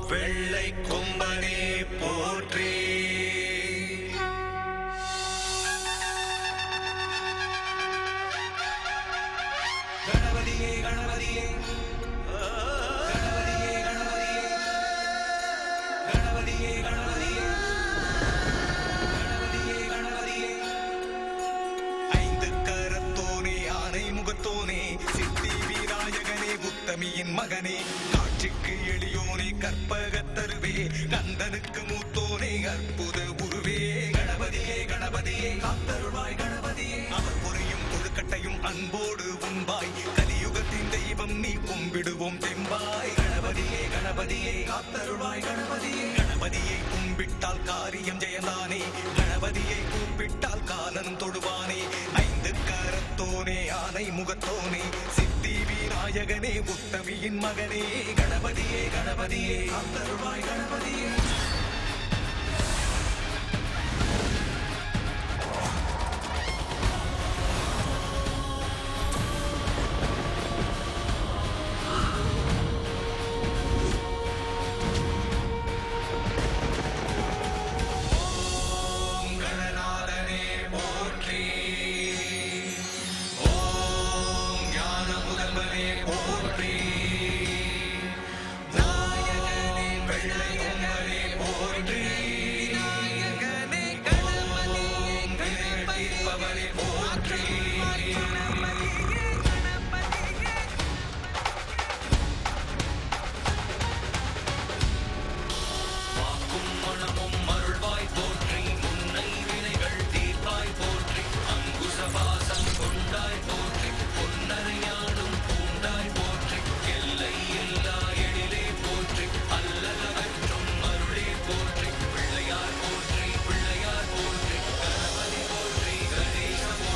வெள்ளை கொம்பனே போற்றி கணபதியே கணபதியே கணபதியே கணபதியே கணபதியே கணபதியே கணபதியே கணபதியே ஐந்து கரத்தோனே ஆனை முகத்தோனே சித்தி வீராயகனே உத்தமியின் மகனே காட்சிக்கு எளியோனே கற்பகத்தருவே கந்தனுக்கு மூத்தோனே அற்புத உருவே கணபதியே கணபதியே காத்தருள்வாய் கணபதியே அவர் புரியும் கொழுக்கட்டையும் அன்போடு உண்பாய் கலியுகத்தின் தெய்வம் நீ கும்பிடுவோம் தெம்பாய் கணபதியே கணபதியே காத்தருள்வாய் கணபதியே கணபதியை கும்பிட்டால் காரியம் ஜெயந்தானே கணபதியை கூப்பிட்டால் காலன் தொடுவானே ஐந்து கரத்தோனே ஆனை முகத்தோனே சித்தி வீராயகனே உத்தமியின் மகனே கணபதியே கணபதியே காத்தருள்வாய் கணபதியே